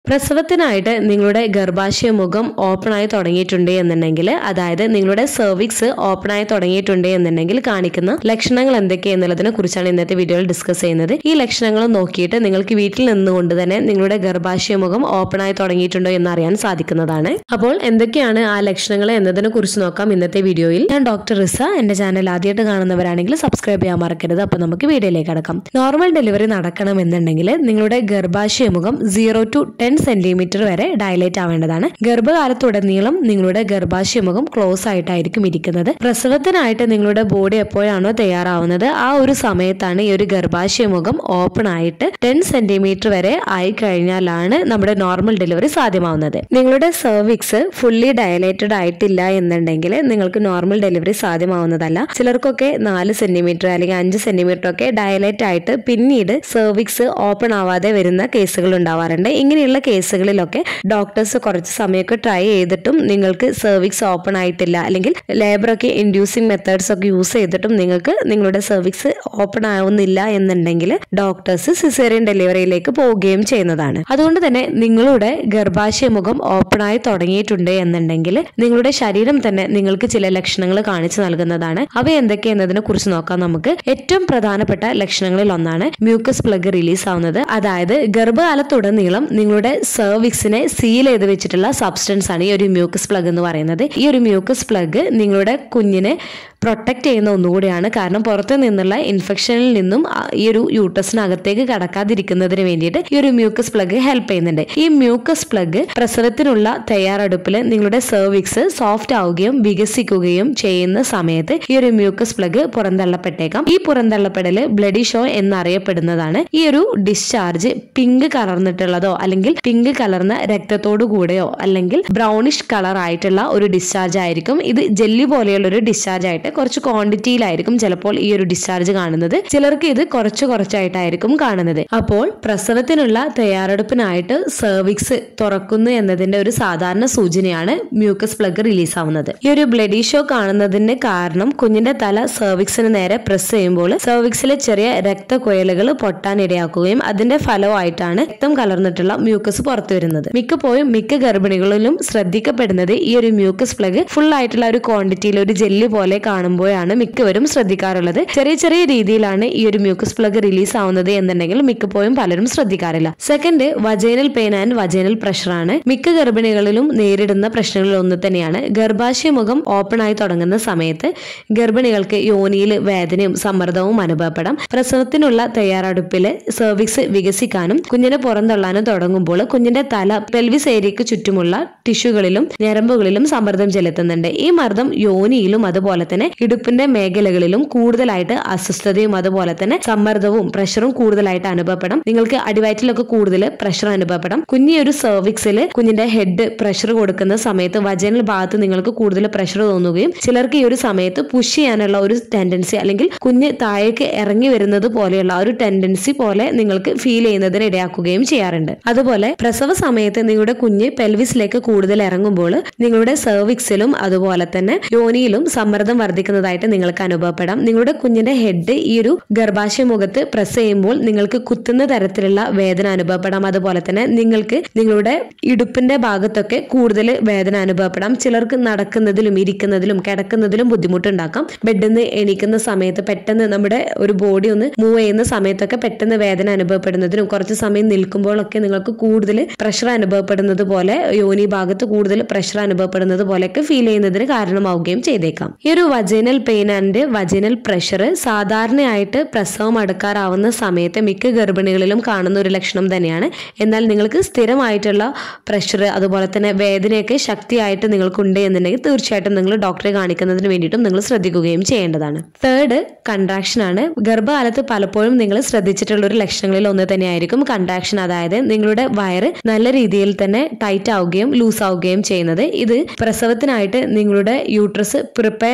പ്രസവത്തിനായിട്ട് നിങ്ങളുടെ ഗർഭാശയ മുഖം ഓപ്പൺ ആയി തുടങ്ങിയിട്ടുണ്ട് എന്നുണ്ടെങ്കിൽ അതായത് നിങ്ങളുടെ സെർവിക്സ് ഓപ്പൺ ആയി തുടങ്ങിയിട്ടുണ്ട് എന്നുണ്ടെങ്കിൽ കാണിക്കുന്ന ലക്ഷണങ്ങൾ എന്തൊക്കെയെന്നുള്ളതിനെ കുറിച്ചാണ് ഇന്നത്തെ വീഡിയോയിൽ ഡിസ്കസ് ചെയ്യുന്നത് ഈ ലക്ഷണങ്ങൾ നോക്കിയിട്ട് നിങ്ങൾക്ക് വീട്ടിൽ നിന്നുകൊണ്ട് തന്നെ നിങ്ങളുടെ ഗർഭാശയ മുഖം ഓപ്പൺ ആയി തുടങ്ങിയിട്ടുണ്ടോ എന്ന് അറിയാൻ സാധിക്കുന്നതാണ് അപ്പോൾ എന്തൊക്കെയാണ് ആ ലക്ഷണങ്ങൾ എന്നതിനെ കുറിച്ച് നോക്കാം ഇന്നത്തെ വീഡിയോയിൽ ഞാൻ ഡോക്ടർ റിസ എന്റെ ചാനൽ ആദ്യമായിട്ട് കാണുന്നവരാണെങ്കിൽ സബ്സ്ക്രൈബ് ചെയ്യാൻ മറക്കരുത് അപ്പൊ നമുക്ക് വീഡിയോയിലേക്ക് കടക്കാം നോർമൽ ഡെലിവറി നടക്കണമെന്നുണ്ടെങ്കിൽ നിങ്ങളുടെ ഗർഭാശയ മുഖം സീറോ ടു ടെൻ സെന്റിമീറ്റർ വരെ ഡയലേറ്റ് ആവേണ്ടതാണ് ഗർഭകാലത്തുടനീളം നിങ്ങളുടെ ഗർഭാശയ മുഖം ക്ലോസ് ആയിട്ടായിരിക്കും ഇരിക്കുന്നത് പ്രസവത്തിനായിട്ട് നിങ്ങളുടെ ബോഡി എപ്പോഴാണോ തയ്യാറാവുന്നത് ആ ഒരു സമയത്താണ് ഈ ഒരു ഗർഭാശയ മുഖം ഓപ്പൺ ആയിട്ട് ടെൻ സെന്റിമീറ്റർ വരെ ആയി കഴിഞ്ഞാലാണ് നമ്മുടെ നോർമൽ ഡെലിവറി സാധ്യമാവുന്നത് നിങ്ങളുടെ സെർവിക്സ് ഫുള്ളി ഡയലേറ്റഡ് ആയിട്ടില്ല എന്നുണ്ടെങ്കിൽ നിങ്ങൾക്ക് നോർമൽ ഡെലിവറി സാധ്യമാവുന്നതല്ല ചിലർക്കൊക്കെ നാല് സെന്റിമീറ്റർ അല്ലെങ്കിൽ അഞ്ച് സെന്റിമീറ്റർ ഒക്കെ ഡയലേറ്റ് ആയിട്ട് പിന്നീട് സെർവിക്സ് ഓപ്പൺ ആവാതെ വരുന്ന കേസുകൾ ഉണ്ടാവാറുണ്ട് ഇങ്ങനെയുള്ള കേസുകളിലൊക്കെ ഡോക്ടേഴ്സ് കുറച്ച് സമയമൊക്കെ ട്രൈ ചെയ്തിട്ടും നിങ്ങൾക്ക് സെർവിക്സ് ഓപ്പൺ ആയിട്ടില്ല അല്ലെങ്കിൽ ലേബറൊക്കെ ഇൻഡ്യൂസിങ് മെത്തേഡ്സ് ഒക്കെ യൂസ് ചെയ്തിട്ടും നിങ്ങൾക്ക് നിങ്ങളുടെ സെർവിക്സ് ഓപ്പൺ ആവുന്നില്ല എന്നുണ്ടെങ്കിൽ ഡോക്ടേഴ്സ് സിസേറിയൻ ഡെലിവറിയിലേക്ക് പോവുകയും ചെയ്യുന്നതാണ് അതുകൊണ്ട് തന്നെ നിങ്ങളുടെ ഗർഭാശയ മുഖം ഓപ്പൺ ആയി തുടങ്ങിയിട്ടുണ്ട് എന്നുണ്ടെങ്കിൽ നിങ്ങളുടെ ശരീരം തന്നെ നിങ്ങൾക്ക് ചില ലക്ഷണങ്ങൾ കാണിച്ചു നൽകുന്നതാണ് അവ എന്തൊക്കെയെന്നതിനെ കുറിച്ച് നോക്കാം നമുക്ക് ഏറ്റവും പ്രധാനപ്പെട്ട ലക്ഷണങ്ങളിൽ ഒന്നാണ് മ്യൂക്കസ് പ്ലഗ് റിലീസ് ആവുന്നത് അതായത് ഗർഭകാലത്തുടനീളം നിങ്ങളുടെ സെർവിക്സിനെ സീൽ ചെയ്ത് വെച്ചിട്ടുള്ള സബ്സ്റ്റൻസ് ആണ് ഈ ഒരു മ്യൂക്കസ് പ്ലഗ് എന്ന് പറയുന്നത് ഈ ഒരു മ്യൂക്കസ് പ്ലഗ് നിങ്ങളുടെ കുഞ്ഞിനെ പ്രൊട്ടക്ട് ചെയ്യുന്ന ഒന്നുകൂടിയാണ് കാരണം പുറത്തു നിന്നുള്ള ഇൻഫെക്ഷനിൽ നിന്നും ആ ഈ ഒരു യൂട്ടസിനകത്തേക്ക് കടക്കാതിരിക്കുന്നതിന് വേണ്ടിയിട്ട് ഈ ഒരു മ്യൂക്കസ് പ്ലഗ് ഹെൽപ്പ് ചെയ്യുന്നുണ്ട് ഈ മ്യൂക്കസ് പ്ലഗ് പ്രസവത്തിനുള്ള തയ്യാറെടുപ്പിൽ നിങ്ങളുടെ സെർവിക്സ് സോഫ്റ്റ് ആവുകയും വികസിക്കുകയും ചെയ്യുന്ന സമയത്ത് ഈ ഒരു മ്യൂക്കസ് പ്ലഗ് പുറന്തള്ളപ്പെട്ടേക്കാം ഈ പുറന്തള്ളപ്പെടല് ബ്ലഡി ഷോ എന്നറിയപ്പെടുന്നതാണ് ഈ ഒരു ഡിസ്ചാർജ് പിങ്ക് കലർന്നിട്ടുള്ളതോ അല്ലെങ്കിൽ പിങ്ക് കലർന്ന രക്തത്തോടു കൂടെയോ അല്ലെങ്കിൽ ബ്രൗണിഷ് കളർ ആയിട്ടുള്ള ഒരു ഡിസ്ചാർജ് ആയിരിക്കും ഇത് ജെല്ലി പോലെയുള്ള ഒരു ഡിസ്ചാർജ് ആയിട്ട് കുറച്ച് ക്വാണ്ടിറ്റിയിലായിരിക്കും ചിലപ്പോൾ ഈ ഒരു ഡിസ്ചാർജ് കാണുന്നത് ചിലർക്ക് ഇത് കുറച്ച് കുറച്ചായിട്ടായിരിക്കും കാണുന്നത് അപ്പോൾ പ്രസവത്തിനുള്ള തയ്യാറെടുപ്പിനായിട്ട് സെർവിക്സ് തുറക്കുന്നു എന്നതിന്റെ ഒരു സാധാരണ സൂചനയാണ് മ്യൂക്കസ് പ്ലഗ് റിലീസ് ആവുന്നത് ഈ ഒരു ബ്ലഡി ഷോ കാണുന്നതിന് കാരണം കുഞ്ഞിന്റെ തല സെർവിക്സിന് നേരെ പ്രസ് ചെയ്യുമ്പോൾ സെർവിക്സിലെ ചെറിയ രക്തക്കുഴലുകൾ പൊട്ടാൻ ഇടയാക്കുകയും അതിന്റെ ഫലമായിട്ടാണ് രക്തം കലർന്നിട്ടുള്ള മ്യൂക്കസ് പുറത്തു വരുന്നത് മിക്കപ്പോഴും മിക്ക ഗർഭിണികളിലും ശ്രദ്ധിക്കപ്പെടുന്നത് ഈ ഒരു മ്യൂക്കസ് പ്ലഗ് ഫുൾ ആയിട്ടുള്ള ഒരു ക്വാണ്ടിറ്റിയിൽ ഒരു ജെല്ലി പോലെ കാണുമ്പോഴാണ് മിക്കവരും ശ്രദ്ധിക്കാറുള്ളത് ചെറിയ ചെറിയ രീതിയിലാണ് ഈ ഒരു മ്യൂക്കസ് പ്ലഗ് റിലീസ് ആവുന്നത് എന്നുണ്ടെങ്കിൽ മിക്കപ്പോഴും പലരും ശ്രദ്ധിക്കാറില്ല second vaginal pain and vaginal pressure ആണ് മിക്ക ഗർഭിണികളിലും നേരിടുന്ന പ്രശ്നങ്ങളിൽ ഒന്ന് തന്നെയാണ് ഗർഭാശയ മുഖം ഓപ്പൺ ആയി തുടങ്ങുന്ന സമയത്ത് ഗർഭിണികൾക്ക് യോനിയിൽ വേദനയും സമ്മർദ്ദവും അനുഭവപ്പെടാം പ്രസവത്തിനുള്ള തയ്യാറെടുപ്പില് സെർവിക്സ് വികസിക്കാനും കുഞ്ഞിനെ പുറന്തള്ളാനും തുടങ്ങുമ്പോൾ കുഞ്ഞിന്റെ തല പെൽവിസ് ഏരിയക്ക് ചുറ്റുമുള്ള ടിഷ്യൂകളിലും ഞരമ്പുകളിലും സമ്മർദ്ദം ചെലുത്തുന്നുണ്ട് ഈ മർദ്ദം യോനിയിലും അതുപോലെ തന്നെ ഇടുപ്പിന്റെ മേഖലകളിലും കൂടുതലായിട്ട് അസ്വസ്ഥതയും അതുപോലെ തന്നെ സമ്മർദ്ദവും പ്രഷറും കൂടുതലായിട്ട് അനുഭവപ്പെടാം നിങ്ങൾക്ക് അടിവയറ്റിലൊക്കെ കൂടുതൽ പ്രഷർ അനുഭവപ്പെടാം കുഞ്ഞി ഒരു സെർവിക്സിൽ കുഞ്ഞിന്റെ ഹെഡ് പ്രഷർ കൊടുക്കുന്ന സമയത്ത് വജനൽ ഭാഗത്ത് നിങ്ങൾക്ക് കൂടുതൽ പ്രഷർ തോന്നുകയും ചിലർക്ക് ഈ ഒരു സമയത്ത് പുഷ് ചെയ്യാനുള്ള ഒരു ടെൻഡൻസി അല്ലെങ്കിൽ കുഞ്ഞ് താഴേക്ക് ഇറങ്ങി വരുന്നത് പോലെയുള്ള ഒരു ടെൻഡൻസി പോലെ നിങ്ങൾക്ക് ഫീൽ ചെയ്യുന്നതിന് ഇടയാക്കുകയും ചെയ്യാറുണ്ട് അതുപോലെ പ്രസവ സമയത്ത് നിങ്ങളുടെ കുഞ്ഞ് പെൽവിസിലേക്ക് കൂടുതൽ ഇറങ്ങുമ്പോൾ നിങ്ങളുടെ സെർവിക്സിലും അതുപോലെ തന്നെ യോനിയിലും സമ്മർദ്ദം വർദ്ധിക്കുന്നതായിട്ട് നിങ്ങൾക്ക് അനുഭവപ്പെടാം നിങ്ങളുടെ കുഞ്ഞിന്റെ ഹെഡ് ഈ ഒരു ഗർഭാശയ മുഖത്ത് പ്രസ് ചെയ്യുമ്പോൾ നിങ്ങൾക്ക് കുത്തുന്ന തരത്തിലുള്ള വേദന അനുഭവപ്പെടാം അതുപോലെ തന്നെ നിങ്ങൾക്ക് നിങ്ങളുടെ ഇടുപ്പിന്റെ ഭാഗത്തൊക്കെ കൂടുതൽ വേദന അനുഭവപ്പെടാം ചിലർക്ക് നടക്കുന്നതിലും ഇരിക്കുന്നതിലും കിടക്കുന്നതിലും ബുദ്ധിമുട്ടുണ്ടാക്കാം ബെഡിൽ നിന്ന് എണീക്കുന്ന സമയത്ത് പെട്ടെന്ന് നമ്മുടെ ഒരു ബോഡി ഒന്ന് മൂവ് ചെയ്യുന്ന സമയത്തൊക്കെ പെട്ടെന്ന് വേദന അനുഭവപ്പെടുന്നതിനും കുറച്ച് സമയം നിൽക്കുമ്പോഴൊക്കെ നിങ്ങൾക്ക് കൂടുതൽ പ്രഷർ അനുഭവപ്പെടുന്നത് പോലെ യോനി ഭാഗത്ത് കൂടുതൽ പ്രഷർ അനുഭവപ്പെടുന്നത് പോലെയൊക്കെ ഫീൽ ചെയ്യുന്നതിന് കാരണമാവുകയും ചെയ്തേക്കാം ഈ ഒരു vaginal pain and vaginal pressure സാധാരണയായിട്ട് പ്രസവം അടുക്കാറാവുന്ന സമയത്ത് മിക്ക ഗർഭിണികളിലും കാണുന്ന ഒരു ലക്ഷണം തന്നെയാണ് എന്നാൽ നിങ്ങൾക്ക് സ്ഥിരമായിട്ടുള്ള പ്രഷർ അതുപോലെ തന്നെ വേദനയൊക്കെ ശക്തിയായിട്ട് നിങ്ങൾക്കുണ്ട് എന്നുണ്ടെങ്കിൽ തീർച്ചയായിട്ടും നിങ്ങൾ ഡോക്ടറെ കാണിക്കുന്നതിന് വേണ്ടിയിട്ടും നിങ്ങൾ ശ്രദ്ധിക്കുകയും ചെയ്യേണ്ടതാണ് തേർഡ് കൺട്രാക്ഷൻ ആണ് ഗർഭകാലത്ത് പലപ്പോഴും നിങ്ങൾ ശ്രദ്ധിച്ചിട്ടുള്ള ഒരു ലക്ഷണങ്ങളിൽ ഒന്ന് തന്നെയായിരിക്കും കൺട്രാക്ഷൻ അതായത് നിങ്ങളുടെ വയറ് നല്ല രീതിയിൽ തന്നെ ടൈറ്റ് ആവുകയും ലൂസ് ആവുകയും ചെയ്യുന്നത് ഇത് പ്രസവത്തിനായിട്ട് നിങ്ങളുടെ യൂട്രസ് പ്രിപ്പയർ ആവുന്നതിന്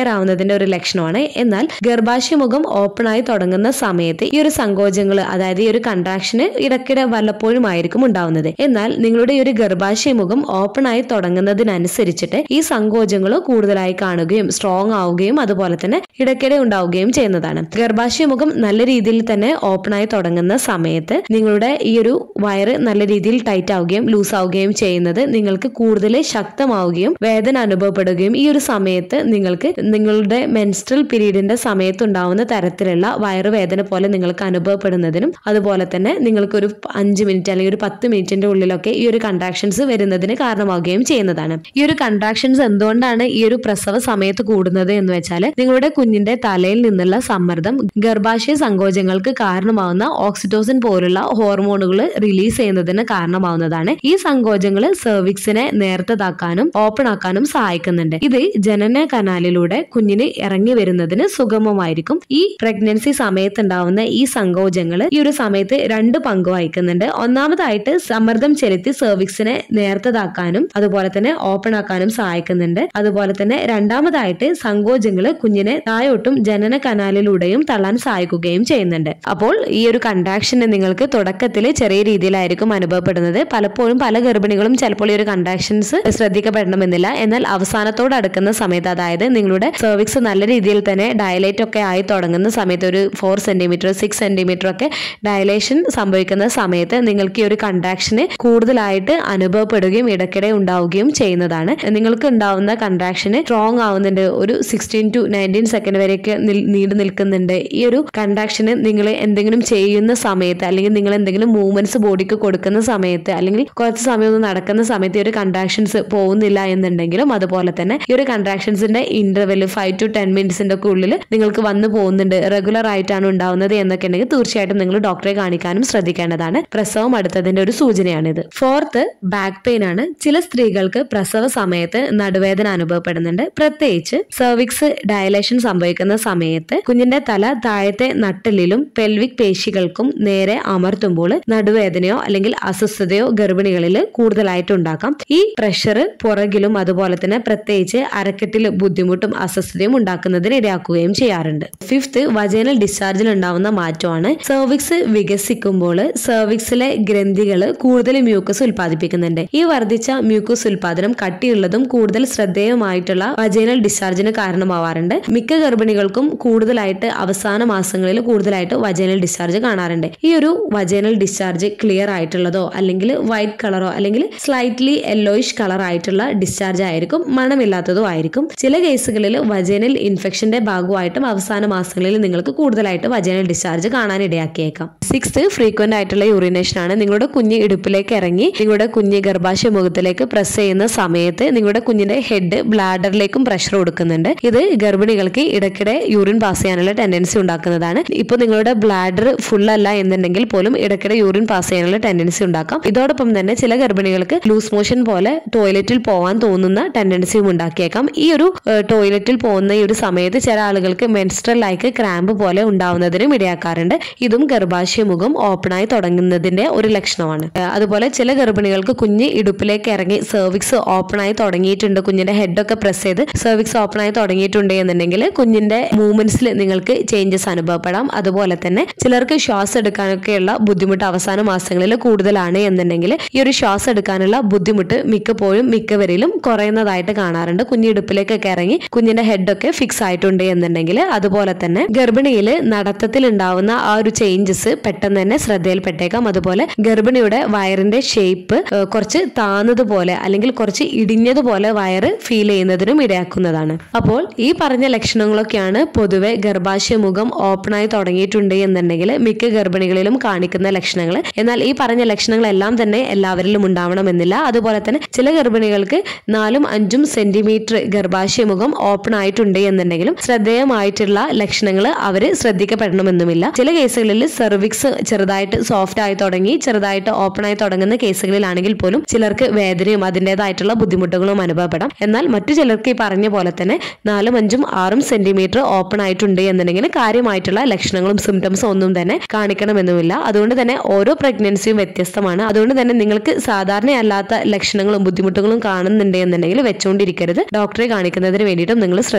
എന്നുള്ളതിന്റെ ഒരു ലക്ഷണമാണ് എന്നാൽ ഗർഭാശയമുഖം ഓപ്പൺ ആയി തുടങ്ങുന്ന സമയത്ത് ഈ ഒരു സങ്കോചങ്ങൾ അതായത് ഈ ഒരു കൺട്രാക്ഷന് ഇടയ്ക്കിടെ വല്ലപ്പോഴും ആയിരിക്കും ഉണ്ടാവുന്നത് എന്നാൽ നിങ്ങളുടെ ഈ ഒരു ഗർഭാശയമുഖം ഓപ്പൺ ആയി തുടങ്ങുന്നതിനനുസരിച്ചിട്ട് ഈ സങ്കോചങ്ങൾ കൂടുതലായി കാണുകയും സ്ട്രോങ് ആവുകയും അതുപോലെ തന്നെ ഇടയ്ക്കിടെ ഉണ്ടാവുകയും ചെയ്യുന്നതാണ് ഗർഭാശയമുഖം നല്ല രീതിയിൽ തന്നെ ഓപ്പൺ ആയി തുടങ്ങുന്ന സമയത്ത് നിങ്ങളുടെ ഈ ഒരു വയറ് നല്ല രീതിയിൽ ടൈറ്റ് ആവുകയും ലൂസ് ആവുകയും ചെയ്യുന്നത് നിങ്ങൾക്ക് കൂടുതൽ ശക്തമാവുകയും വേദന അനുഭവപ്പെടുകയും ഈ ഒരു സമയത്ത് നിങ്ങൾക്ക് നിങ്ങളുടെ മെൻസ്ട്രൽ പീരീഡിന്റെ സമയത്ത് ഉണ്ടാവുന്ന തരത്തിലുള്ള വയറുവേദന പോലെ നിങ്ങൾക്ക് അനുഭവപ്പെടുന്നതിനും അതുപോലെ തന്നെ നിങ്ങൾക്ക് ഒരു അഞ്ച് മിനിറ്റ് അല്ലെങ്കിൽ ഒരു പത്ത് മിനിറ്റിന്റെ ഉള്ളിലൊക്കെ ഈ ഒരു കൺട്രാക്ഷൻസ് വരുന്നതിന് കാരണമാവുകയും ചെയ്യുന്നതാണ് ഈ ഒരു കൺട്രാക്ഷൻസ് എന്തുകൊണ്ടാണ് ഈ ഒരു പ്രസവ സമയത്ത് കൂടുന്നത് എന്ന് വെച്ചാൽ നിങ്ങളുടെ കുഞ്ഞിന്റെ തലയിൽ നിന്നുള്ള സമ്മർദ്ദം ഗർഭാശയ സങ്കോചങ്ങൾക്ക് കാരണമാവുന്ന ഓക്സിറ്റോസിൻ പോലുള്ള ഹോർമോണുകൾ റിലീസ് ചെയ്യുന്നതിന് കാരണമാവുന്നതാണ് ഈ സങ്കോചങ്ങൾ സെർവിക്സിനെ നേർത്തതാക്കാനും ഓപ്പൺ ആക്കാനും സഹായിക്കുന്നുണ്ട് ഇത് ജനന കനാലിലൂടെ കുഞ്ഞിന് ഇറങ്ങി വരുന്നതിന് സുഗമമായിരിക്കും ഈ പ്രഗ്നൻസി സമയത്ത് ഉണ്ടാവുന്ന ഈ സങ്കോചങ്ങൾ ഈ ഒരു സമയത്ത് രണ്ട് പങ്ക് വഹിക്കുന്നുണ്ട് ഒന്നാമതായിട്ട് സമ്മർദ്ദം ചെലുത്തി സെർവിക്സിനെ നേർത്തതാക്കാനും അതുപോലെ തന്നെ ഓപ്പൺ ആക്കാനും സഹായിക്കുന്നുണ്ട് അതുപോലെ തന്നെ രണ്ടാമതായിട്ട് സങ്കോചങ്ങൾ കുഞ്ഞിനെ താഴോട്ടും ജനന കനാലിലൂടെയും തള്ളാൻ സഹായിക്കുകയും ചെയ്യുന്നുണ്ട് അപ്പോൾ ഈ ഒരു കൺട്രാക്ഷന് നിങ്ങൾക്ക് തുടക്കത്തിൽ ചെറിയ രീതിയിലായിരിക്കും അനുഭവപ്പെടുന്നത് പലപ്പോഴും പല ഗർഭിണികളും ചിലപ്പോൾ ഈ ഒരു കൺട്രാക്ഷൻസ് ശ്രദ്ധിക്കപ്പെടണമെന്നില്ല എന്നാൽ അവസാനത്തോട് അടുക്കുന്ന സമയത്ത് അതായത് നിങ്ങളുടെ സെർവിക്സ് നല്ല രീതിയിൽ തന്നെ ഡയലേറ്റ് ഒക്കെ ആയി തുടങ്ങുന്ന സമയത്ത് ഒരു ഫോർ സെന്റിമീറ്റർ സിക്സ് സെന്റിമീറ്റർ ഒക്കെ ഡയലേഷൻ സംഭവിക്കുന്ന സമയത്ത് നിങ്ങൾക്ക് ഈ ഒരു കൺട്രാക്ഷന് കൂടുതലായിട്ട് അനുഭവപ്പെടുകയും ഇടയ്ക്കിടെ ഉണ്ടാവുകയും ചെയ്യുന്നതാണ് നിങ്ങൾക്ക് ഉണ്ടാവുന്ന കൺട്രാക്ഷന് സ്ട്രോങ് ആവുന്നുണ്ട് ഒരു സിക്സ്റ്റീൻ ടു നയൻറ്റീൻ സെക്കൻഡ് വരെയൊക്കെ നിൽ- നീണ്ടു നിൽക്കുന്നുണ്ട് ഈ ഒരു കൺട്രാക്ഷന് നിങ്ങൾ എന്തെങ്കിലും ചെയ്യുന്ന സമയത്ത് അല്ലെങ്കിൽ നിങ്ങൾ എന്തെങ്കിലും മൂവ്മെന്റ്സ് ബോഡിക്ക് കൊടുക്കുന്ന സമയത്ത് അല്ലെങ്കിൽ കുറച്ച് സമയം ഒന്ന് നടക്കുന്ന സമയത്ത് ഈ ഒരു കൺട്രാക്ഷൻസ് പോകുന്നില്ല എന്നുണ്ടെങ്കിലും അതുപോലെ തന്നെ ഈ ഒരു കൺട്രാക്ഷൻസിന്റെ ഇന്റർവെൽ ഫൈവ് ടു ടെൻ മിനിറ്റ്സിന്റെ ഒക്കെ ഉള്ളിൽ നിങ്ങൾക്ക് വന്നു പോകുന്നുണ്ട് റെഗുലർ ആയിട്ടാണ് ഉണ്ടാവുന്നത് എന്നൊക്കെ ഉണ്ടെങ്കിൽ തീർച്ചയായിട്ടും നിങ്ങൾ ഡോക്ടറെ കാണിക്കാനും ശ്രദ്ധിക്കേണ്ടതാണ് പ്രസവം അടുത്തതിന്റെ ഒരു സൂചനയാണിത് ഫോർത്ത് ബാക്ക് പെയിൻ ആണ് ചില സ്ത്രീകൾക്ക് പ്രസവ സമയത്ത് നടുവേദന അനുഭവപ്പെടുന്നുണ്ട് പ്രത്യേകിച്ച് സെർവിക്സ് ഡയലേഷൻ സംഭവിക്കുന്ന സമയത്ത് കുഞ്ഞിന്റെ തല താഴത്തെ നട്ടലിലും പെൽവിക് പേശികൾക്കും നേരെ അമർത്തുമ്പോൾ നടുവേദനയോ അല്ലെങ്കിൽ അസ്വസ്ഥതയോ ഗർഭിണികളിൽ കൂടുതലായിട്ട് ഉണ്ടാക്കാം ഈ പ്രഷർ പുറകിലും അതുപോലെ തന്നെ പ്രത്യേകിച്ച് അരക്കെട്ടിൽ ബുദ്ധിമുട്ടും അസ്വസ്ഥതയും ഉണ്ടാക്കുന്നതിന് ഇടയാക്കുകയും ചെയ്യാറുണ്ട് ഫിഫ്ത്ത് വജൈനൽ ഡിസ്ചാർജിൽ ഉണ്ടാവുന്ന മാറ്റമാണ് സെർവിക്സ് വികസിക്കുമ്പോൾ സെർവിക്സിലെ ഗ്രന്ഥികൾ കൂടുതൽ മ്യൂക്കസ് ഉൽപ്പാദിപ്പിക്കുന്നുണ്ട് ഈ വർദ്ധിച്ച മ്യൂക്കസ് ഉൽപാദനം കട്ടിയുള്ളതും കൂടുതൽ ശ്രദ്ധേയമായിട്ടുള്ള വജൈനൽ ഡിസ്ചാർജിന് കാരണമാവാറുണ്ട് മിക്ക ഗർഭിണികൾക്കും കൂടുതലായിട്ട് അവസാന മാസങ്ങളിൽ കൂടുതലായിട്ട് വജൈനൽ ഡിസ്ചാർജ് കാണാറുണ്ട് ഈ ഒരു വജൈനൽ ഡിസ്ചാർജ് ക്ലിയർ ആയിട്ടുള്ളതോ അല്ലെങ്കിൽ വൈറ്റ് കളറോ അല്ലെങ്കിൽ സ്ലൈറ്റ്ലി യെല്ലോയിഷ് കളർ ആയിട്ടുള്ള ഡിസ്ചാർജ് ആയിരിക്കും മണമില്ലാത്തതോ ആയിരിക്കും ചില കേസുകളിൽ വജൈനൽ ഇൻഫെക്ഷന്റെ ഭാഗമായിട്ടും അവസാന മാസങ്ങളിൽ നിങ്ങൾക്ക് കൂടുതലായിട്ട് വജൈനൽ ഡിസ്ചാർജ് കാണാൻ ഇടയാക്കിയേക്കാം സിക്സ്ത് ഫ്രീക്വന്റ് ആയിട്ടുള്ള യൂറിനേഷൻ ആണ് നിങ്ങളുടെ കുഞ്ഞ് ഇടുപ്പിലേക്ക് ഇറങ്ങി നിങ്ങളുടെ കുഞ്ഞ് ഗർഭാശയ മുഖത്തിലേക്ക് പ്രസ് ചെയ്യുന്ന സമയത്ത് നിങ്ങളുടെ കുഞ്ഞിന്റെ ഹെഡ് ബ്ലാഡറിലേക്കും പ്രഷർ കൊടുക്കുന്നുണ്ട് ഇത് ഗർഭിണികൾക്ക് ഇടയ്ക്കിടെ യൂറിൻ പാസ് ചെയ്യാനുള്ള ടെൻഡൻസി ഉണ്ടാക്കുന്നതാണ് ഇപ്പൊ നിങ്ങളുടെ ബ്ലാഡർ ഫുൾ അല്ല എന്നുണ്ടെങ്കിൽ പോലും ഇടയ്ക്കിടെ യൂറിൻ പാസ് ചെയ്യാനുള്ള ടെൻഡൻസി ഉണ്ടാക്കാം ഇതോടൊപ്പം തന്നെ ചില ഗർഭിണികൾക്ക് ലൂസ് മോഷൻ പോലെ ടോയ്ലറ്റിൽ പോകാൻ തോന്നുന്ന ടെൻഡൻസിയും ഉണ്ടാക്കിയേക്കാം ഈ ഒരു ഏഹ്, ടോയ്ലറ്റിൽ പോകുന്ന ഈ ഒരു സമയത്ത് ചില ആളുകൾക്ക് മെൻസ്ട്രൽ ലൈക്ക് ക്രാമ്പ് പോലെ ഉണ്ടാവുന്നതിനും ഇടയാക്കാറുണ്ട് ഇതും ഗർഭാശയ മുഖം ഓപ്പണായി തുടങ്ങുന്നതിന്റെ ഒരു ലക്ഷണമാണ് ഏഹ്, അതുപോലെ ചില ഗർഭിണികൾക്ക് കുഞ്ഞ് ഇടുപ്പിലേക്ക് ഇറങ്ങി സെർവിക്സ് ഓപ്പണായി തുടങ്ങിയിട്ടുണ്ട് കുഞ്ഞിന്റെ ഹെഡൊക്കെ പ്രസ് ചെയ്ത് സെർവിക്സ് ഓപ്പണായി തുടങ്ങിയിട്ടുണ്ട് എന്നുണ്ടെങ്കിൽ കുഞ്ഞിന്റെ മൂവ്മെന്റ്സിൽ നിങ്ങൾക്ക് ചേഞ്ചസ് അനുഭവപ്പെടാം അതുപോലെ തന്നെ ചിലർക്ക് ശ്വാസം എടുക്കാനൊക്കെയുള്ള ബുദ്ധിമുട്ട് അവസാന മാസങ്ങളിൽ കൂടുതലാണ് എന്നുണ്ടെങ്കിൽ ഈ ഒരു ശ്വാസം എടുക്കാനുള്ള ബുദ്ധിമുട്ട് മിക്കപ്പോഴും മിക്കവരിലും കുറയുന്നതായിട്ട് കാണാറുണ്ട് കുഞ്ഞ് ഇടുപ്പിലേക്കൊക്കെ ഇറങ്ങി കുഞ്ഞിന്റെ ഹെഡൊക്കെ ഫിക്സ് ആയിട്ടുണ്ട് എന്നുണ്ടെങ്കിൽ അതുപോലെ തന്നെ ഗർഭിണിയിൽ നടത്തത്തിൽ ഉണ്ടാവുന്ന ആ ഒരു ചേഞ്ചസ് പെട്ടെന്ന് തന്നെ ശ്രദ്ധയിൽപ്പെട്ടേക്കാം അതുപോലെ ഗർഭിണിയുടെ വയറിന്റെ ഷേപ്പ് കുറച്ച് താന്നതുപോലെ അല്ലെങ്കിൽ കുറച്ച് ഇടിഞ്ഞതുപോലെ വയറ് ഫീൽ ചെയ്യുന്നതിനും ഇടയാക്കുന്നതാണ് അപ്പോൾ ഈ പറഞ്ഞ ലക്ഷണങ്ങളൊക്കെയാണ് പൊതുവെ ഗർഭാശയ മുഖം ഓപ്പണായി തുടങ്ങിയിട്ടുണ്ട് എന്നുണ്ടെങ്കിൽ മിക്ക ഗർഭിണികളിലും കാണിക്കുന്ന ലക്ഷണങ്ങൾ എന്നാൽ ഈ പറഞ്ഞ ലക്ഷണങ്ങളെല്ലാം തന്നെ എല്ലാവരിലും ഉണ്ടാവണമെന്നില്ല അതുപോലെ തന്നെ ചില ഗർഭിണികൾക്ക് നാലും അഞ്ചും സെന്റിമീറ്റർ ഗർഭാശയ മുഖം ഓപ്പൺ ആയിട്ടുണ്ട് എന്നുണ്ടെങ്കിലും ശ്രദ്ധേയമായിട്ടുള്ള ലക്ഷണങ്ങൾ അവർ ശ്രദ്ധിക്കപ്പെടണമെന്നുമില്ല ചില കേസുകളിൽ സെർവിക്സ് ചെറുതായിട്ട് സോഫ്റ്റ് ആയി തുടങ്ങി ചെറുതായിട്ട് ഓപ്പൺ ആയി തുടങ്ങുന്ന കേസുകളിലാണെങ്കിൽ പോലും ചിലർക്ക് വേദനയും അതിൻ്റെതായിട്ടുള്ള ബുദ്ധിമുട്ടുകളും അനുഭവപ്പെടാം എന്നാൽ മറ്റു ചിലർക്ക് ഈ പറഞ്ഞ പോലെ തന്നെ നാലും അഞ്ചും ആറും സെന്റിമീറ്റർ ഓപ്പൺ ആയിട്ടുണ്ട് എന്നുണ്ടെങ്കിൽ കാര്യമായിട്ടുള്ള ലക്ഷണങ്ങളും സിംറ്റംസും ഒന്നും തന്നെ കാണിക്കണമെന്നുമില്ല അതുകൊണ്ട് തന്നെ ഓരോ പ്രഗ്നൻസിയും വ്യത്യസ്തമാണ് അതുകൊണ്ട് തന്നെ നിങ്ങൾക്ക് സാധാരണയല്ലാത്ത ലക്ഷണങ്ങളും ബുദ്ധിമുട്ടുകളും കാണുന്നുണ്ട് എന്നുണ്ടെങ്കിൽ വെച്ചുകൊണ്ടിരിക്കരുത് ഡോക്ടറെ കാണിക്കുന്നതിന് വേണ്ടിയിട്ടും നിങ്ങൾ ശ്രദ്ധിക്കണം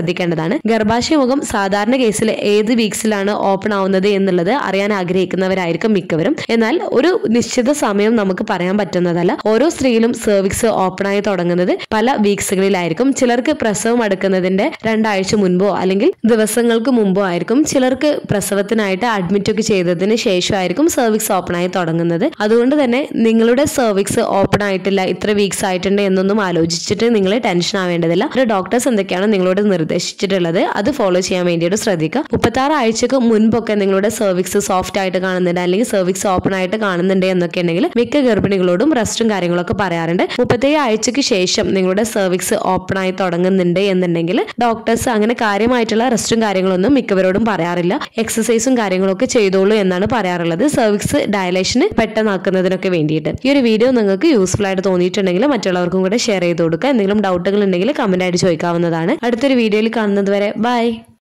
ശ്രദ്ധിക്കേണ്ടതാണ് ഗർഭാശയമുഖം സാധാരണ കേസിൽ ഏത് വീക്സിലാണ് ഓപ്പൺ ആവുന്നത് എന്നുള്ളത് അറിയാൻ ആഗ്രഹിക്കുന്നവരായിരിക്കും മിക്കവരും എന്നാൽ ഒരു നിശ്ചിത സമയം നമുക്ക് പറയാൻ പറ്റുന്നതല്ല ഓരോ സ്ത്രീയിലും സെർവിക്സ് ഓപ്പൺ ആയി തുടങ്ങുന്നത് പല വീക്സുകളിലായിരിക്കും ചിലർക്ക് പ്രസവം അടുക്കുന്നതിന്റെ രണ്ടാഴ്ച മുൻപോ അല്ലെങ്കിൽ ദിവസങ്ങൾക്ക് മുമ്പോ ആയിരിക്കും ചിലർക്ക് പ്രസവത്തിനായിട്ട് അഡ്മിറ്റ് ഒക്കെ ചെയ്തതിന് ശേഷമായിരിക്കും സെർവിക്സ് ഓപ്പൺ ആയി തുടങ്ങുന്നത് അതുകൊണ്ട് തന്നെ നിങ്ങളുടെ സെർവിക്സ് ഓപ്പൺ ആയിട്ടില്ല ഇത്ര വീക്സ് ആയിട്ടുണ്ട് എന്നൊന്നും ആലോചിച്ചിട്ട് നിങ്ങൾ ടെൻഷൻ ആവേണ്ടതില്ല ഒരു ഡോക്ടേഴ്സ് എന്തൊക്കെയാണ് നിങ്ങളോട് നിർദ്ദേശിച്ചിട്ടുള്ളത് അത് ഫോളോ ചെയ്യാൻ വേണ്ടിയിട്ട് ശ്രദ്ധിക്കുക മുപ്പത്താറ് ആഴ്ചക്ക് മുൻപൊക്കെ നിങ്ങളുടെ സെർവിക്സ് സോഫ്റ്റ് ആയിട്ട് കാണുന്നുണ്ട് അല്ലെങ്കിൽ സെർവിക്സ് ഓപ്പൺ ആയിട്ട് കാണുന്നുണ്ട് എന്നൊക്കെ ഉണ്ടെങ്കിൽ മിക്ക ഗർഭിണികളോടും റെസ്റ്റും കാര്യങ്ങളൊക്കെ പറയാറുണ്ട് മുപ്പത്തേഴ് ആഴ്ചക്ക് ശേഷം നിങ്ങളുടെ സെർവിക്സ് ഓപ്പൺ ആയി തുടങ്ങുന്നുണ്ട് എന്നുണ്ടെങ്കിൽ ഡോക്ടേഴ്സ് അങ്ങനെ കാര്യമായിട്ടുള്ള റെസ്റ്റും കാര്യങ്ങളൊന്നും മിക്കവരോടും പറയാറില്ല എക്സസൈസും കാര്യങ്ങളൊക്കെ ചെയ്തോളൂ എന്നാണ് പറയാറുള്ളത് സെർവിക്സ് ഡയലേഷന് പെട്ടെന്നാക്കുന്നതിനൊക്കെ വേണ്ടിയിട്ട് ഈ ഒരു വീഡിയോ നിങ്ങൾക്ക് യൂസ്ഫുൾ ആയിട്ട് തോന്നിയിട്ടുണ്ടെങ്കിൽ മറ്റുള്ളവർക്കും കൂടെ ഷെയർ ചെയ്ത് കൊടുക്കുക എന്തെങ്കിലും ഡൗട്ടുകൾ ഉണ്ടെങ്കിൽ കമന്റ് ആയിട്ട് ചോദിക്കാവുന്നതാണ് അടുത്തൊരു വീഡിയോയിൽ കാണുന്നത് വരെ ബൈ